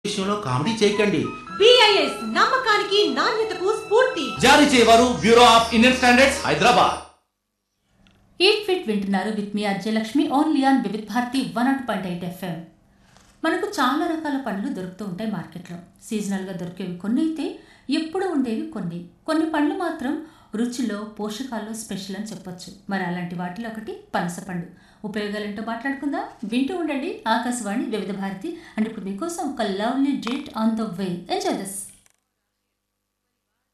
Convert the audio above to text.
విషయంలో కామెడీ చేయకండి బిఐఎస్ నమ్మకానికి నాణ్యతకు స్ఫూర్తి జారీ చేయవారు bureau of Indian standards Hyderabad eat fit వింటున్నారు with me Ajyalakshmi only on Vividh Bharati one nought point eight FM మనకు చాలా రకాల పండ్లు దొరుకుతూ ఉంటాయి మార్కెట్లో సీజనల్గా దొరికేవి కొన్ని అయితే ఎప్పుడు ఉండేవి కొన్ని కొన్ని పండ్లు మాత్రం రుచిలో పోషకాల్లో స్పెషల్ అని చెప్పొచ్చు మరి అలాంటి వాటిలో ఒకటి పనస పండు ఉపయోగాలేంటో మాట్లాడుకుందాం వింటూ ఉండండి ఆకాశవాణి వివిధ భారతి అండ్ ఇప్పుడు మీకోసం ఒక lovely date on the way enjoy this